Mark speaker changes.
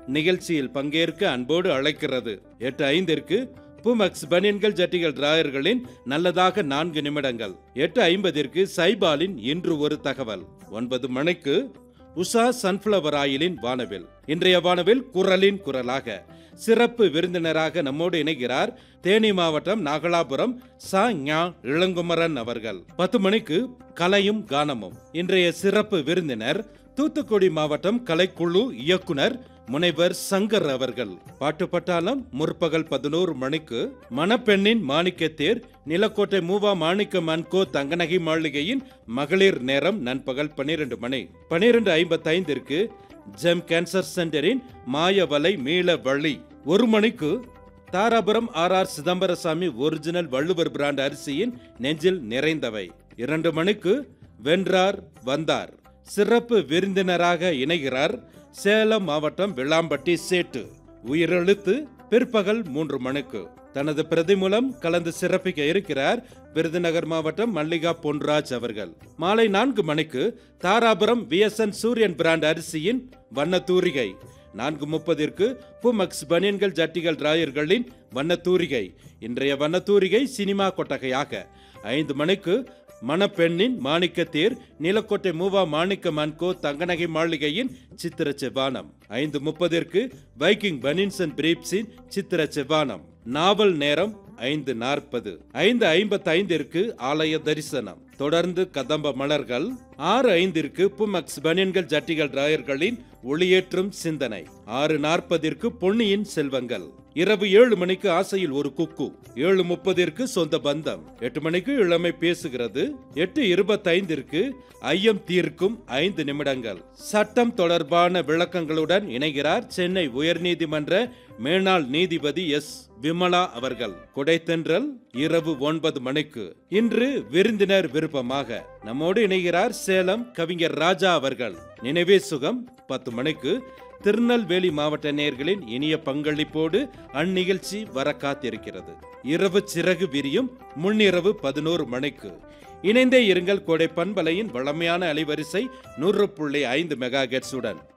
Speaker 1: நிகழ்ச்சியில் பங்கேற்க அன்போடு அழைக்கிறது எட்டு ஐந்திற்கு புமக்ஸ் பனியன்கள் ஜட்டிகள் டிராயர்களின் நல்லதாக நான்கு நிமிடங்கள் எட்டு ஐம்பதிற்கு சைபாலின் இன்று ஒரு தகவல் ஒன்பது மணிக்கு உஷா சன்ஃபிளவர் ஆயிலின் வானவில் இன்றைய வானவில் குரலின் குரலாக சிறப்பு விருந்தினராக நம்மோடு இணைகிறார் தேனி மாவட்டம் நாகலாபுரம் ச ஞா இளங்குமரன் அவர்கள் பத்து மணிக்கு கலையும் கானமும் இன்றைய சிறப்பு விருந்தினர் தூத்துக்குடி மாவட்டம் கலைக்குழு இயக்குனர் முனைவர் சங்கர் அவர்கள் பாட்டு பட்டாளம் முற்பகல் பதினோரு மணிக்கு மணப்பெண்ணின் மாணிக்கத்தேர் நிலக்கோட்டை மூவா மாணிக்க மன்கோ தங்கநகை மாளிகையின் மகளிர் நேரம் நண்பகல் பன்னிரண்டு மணி பன்னிரண்டு ஐம்பத்தைந்திற்கு ஜெம் கேன்சர் சென்டரின் மாயவலை மீள வழி ஒரு மணிக்கு Dharapuram R R Chidambarasamy original Valluvar brand அரிசியின் நெஞ்சில் நிறைந்தவை இரண்டு மணிக்கு வென்றார் வந்தார் சிறப்பு விருந்தினராக இணைகிறார் சேலம் மாவட்டம் விளாம்பட்டி சேட்டு உயிரெழுத்து பிற்பகல் மூன்று மணிக்கு தனது பிரதி மூலம் கலந்து சிறப்பிக்க இருக்கிறார் விருதுநகர் மாவட்டம் மல்லிகா பொன்ராஜ் அவர்கள் மாலை நான்கு மணிக்கு தாராபுரம் விஎஸ்என் சூரியன் பிராண்ட் அரிசியின் வண்ணத்தூரிகை நான்கு முப்பதிற்கு புமக்ஸ் பனியன்கள் ஜட்டிகள் ராயர்களின் வண்ணத்தூரிகை இன்றைய வண்ணத்தூரிகை சினிமா கொட்டகையாக ஐந்து மணிக்கு மணப்பெண்ணின் மாணிக்கத்தேர் நீலக்கோட்டை மூவா மாணிக்க மன்கோ தங்கநகை மாளிகையின் சித்திர செவ்வானம் ஐந்து முப்பதிற்கு வைக்கிங் பனின்சன் பிரீப்ஸின் சித்திர செவ்வானம் நாவல் நேரம் ஐந்து நாற்பது ஐந்து ஐம்பத்தி ஐந்திற்கு ஆலய தரிசனம் தொடர்ந்து கதம்ப மலர்கள் ஆறு ஐந்திற்கு புமக்ஸ் பனியன்கள் ஜட்டிகள் ராயர்களின் ஒளியேற்றும் சிந்தனை ஆறு நாற்பதிற்கு பொன்னியின் செல்வங்கள் இரவு ஏழு மணிக்கு ஆசையில் ஒரு குக்கு ஏழு முப்பதிற்கு சொந்த பந்தம் எட்டு மணிக்கு இளமை பேசுகிறது எட்டு இருபத்தைந்திற்கு ஐயம் தீர்க்கும் ஐந்து நிமிடங்கள் சட்டம் தொடர்பான விளக்கங்களுடன் இணைகிறார் சென்னை உயர்நீதிமன்ற மேனாள் நீதிபதி எஸ் விமலா அவர்கள் கொடைத்தென்றல் இரவு ஒன்பது மணிக்கு இன்று விருந்தினர் விருப்பமாக நம்மோடு இணைகிறார் சேலம் கவிஞர் ராஜா அவர்கள் நினைவே சுகம் பத்து மணிக்கு திருநெல்வேலி மாவட்ட நேர்களின் இனிய பங்களிப்போடு அந்நிகழ்ச்சி வர காத்திருக்கிறது இரவு சிறகு விரியும் முன்னிரவு பதினோரு மணிக்கு இணைந்தே இருங்கள் கோடை பண்பலையின் வளமையான அலைவரிசை நூறு புள்ளி ஐந்து மெகா உடன்